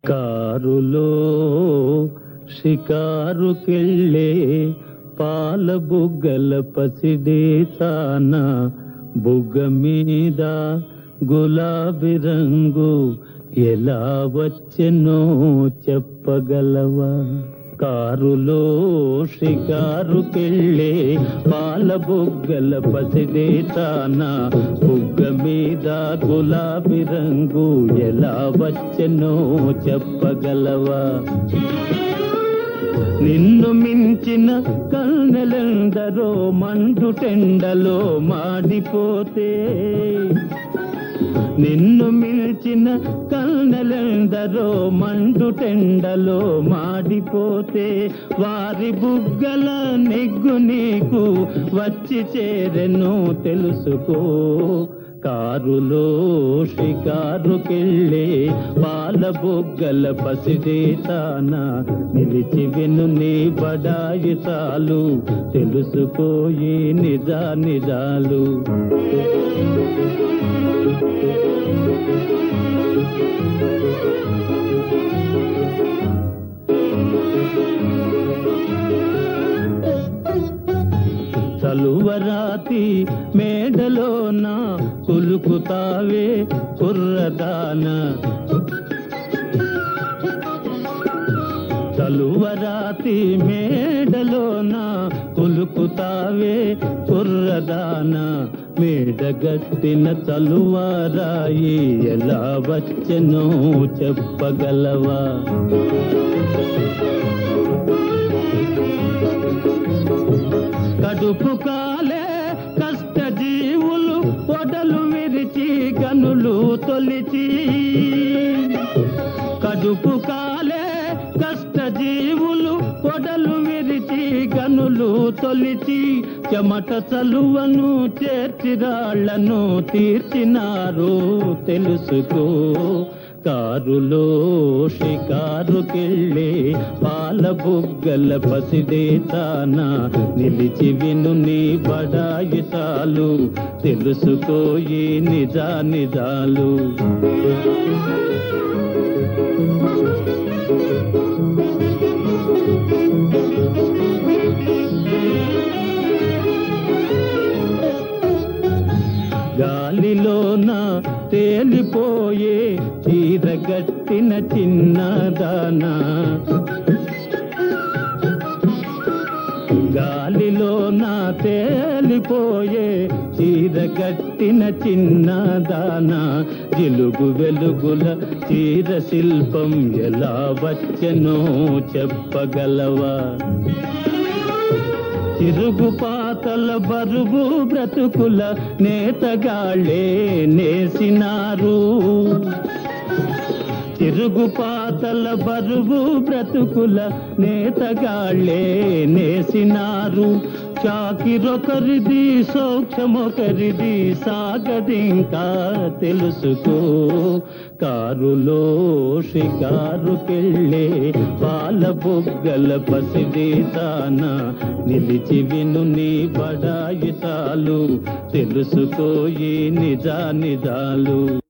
కారులో షికారుకెళ్ళే పాల బుగ్గల పసిడే తాన బుగ్గ మీద గులాబీ రంగు ఎలా వచ్చెనో చెప్పగలవా కారులో షికారుకెళ్ళే పాల బుగ్గల పసిడే తాన బుగ్గ మీద గులాబీ రంగు ఎలా వచ్చెనో చెప్పగలవా నిన్ను మించిన కన్నెలెందరో మండుటెండలో మాడిపోతే నిన్ను మిల్చిన కన్నెలెందరో మండుటెండలో మాడిపోతే వారి బుగ్గల నెగ్గు నీకు వచ్చి చేరెను తెలుసుకో కారులో షికారుకెళ్ళే పాల బొగ్గల పసిడే తాన నిలిచి విను నీ బడాయి చాలు తెలుసుకోయి నిజా నిజాలు చలువరాతి మేడలోన కులుకుతావే కుర్రదాన చలువరాతి మేడలోన కులుకుతావే కుర్రదాన మేడగట్టిన చలువారాయి ఎలా వచ్చెనో చెప్పగలవా కడుపు కాలే కష్ట జీవులు పొడలు విరిచి గనులు తొలిచి కడుపు కాలే కష్ట జీవులు పొడలు విరిచి గనులు తొలిచి చెమట చలువను చేర్చిరాళ్లను తీర్చినారు తెలుసుకో కారులో షికారుకెళ్ళే పాల బుగ్గల పసిడే తాన నిలిచి విను నీ బడాయి చాలు తెలుసుకోయి నిజా నిజాలు గాలిలోన తేలిపోయే చీరగట్టిన చిన్నదానా గాలిలోన తేలిపోయే చీరగట్టిన చిన్నదానా జిలుగు వెలుగుల చీర శిల్పం ఎలా వచ్చెనో చెప్పగలవా తిరుగు పాతల బరువు బ్రతుకుల నేతగాళ్ళే నేసినారు తిరుగు పాతల బరువు బ్రతుకుల నేతగాళ్ళే నేసినారు చాకిరొకరిది సౌఖ్యమొకరిది సాగదింకా తెలుసుకో కారులో షికారుకెళ్ళే పాల బొగ్గల పసిడి తాన నిలిచి విను నీ బడాయి చాలు తెలుసుకోయి నిజా నిజాలు